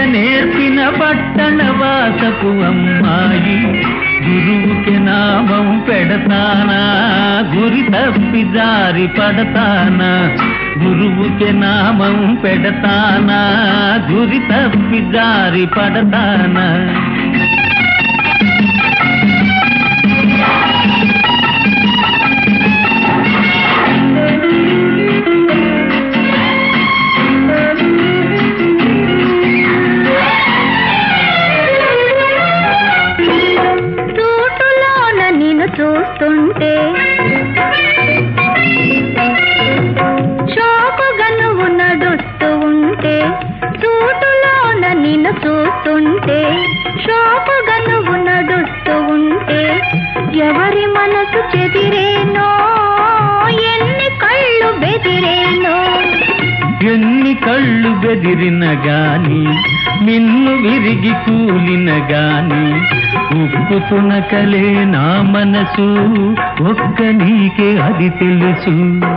నేర్పిన పట్టణ వాసపు అమ్మాయి గురువుకి నామం పెడతానా గురి తప్పి జారి పడతానా గురువుకి నామం పెడతానా గురి తప్పి జారి పడతానా చూటులోన నిన్ను చూస్తుంటే షోకుగా నువ్వు నడుస్తూ ఉంటే చూటులోన నిన్ను చూస్తుంటే షోకుగా నువ్వు నడుస్తూ ఉంటే ఎవరి మనసు చెదిరేనో ఎన్ని కళ్ళు బెదిరేనో ఎన్ని కళ్ళు బెదిరిన గాని నిన్ను విరిగి కూలిన గాని ఉప్పుతున్న కలే నా మనసు ఒక్క నీకే అది తెలుసు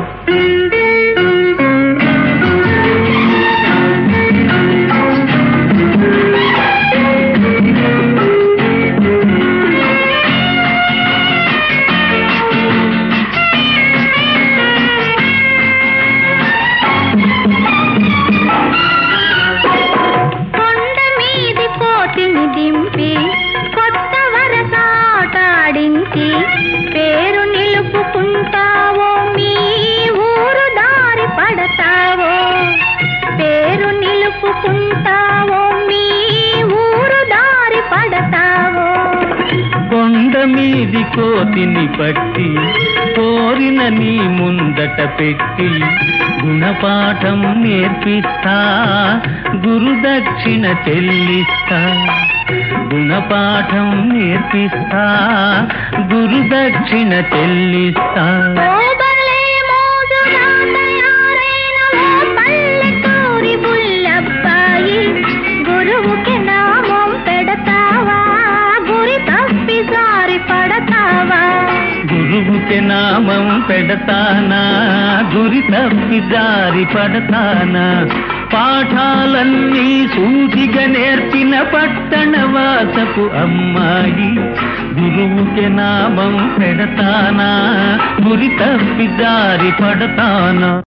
కొండ మీది కోతిని దింపి కొత్త వరసాటాడించి పేరు నిలుపుకుంటావో మీ ఊరు దారి పడతావో పేరు నిలుపుకుంటావో మీ ఊరు దారి పడతావో కొండ మీది కోతిని పట్టి కోరిన నీ ముందట పెట్టి గుణపాఠం నేర్పిస్తా గురుదక్షిణ చెల్లిస్తా గుణపాఠం నేర్పిస్తా గురుదక్షిణ చెల్లిస్తా ఓబలే మోజుగా తయారైన ఓ పల్లెటూరి బుల్లబ్బాయి గురువుకి నామం పెడతావా గురి తప్పి జారి పడతావా గురువుకి నామం పెడతానా గురి తప్పి జారి పడతానా పాఠాలన్నీ సూటిగా నేర్పిన పట్టణ వాసపు అమ్మాయి గురువుకి నామం పెడతానా గురి తప్పి జారి పడతానా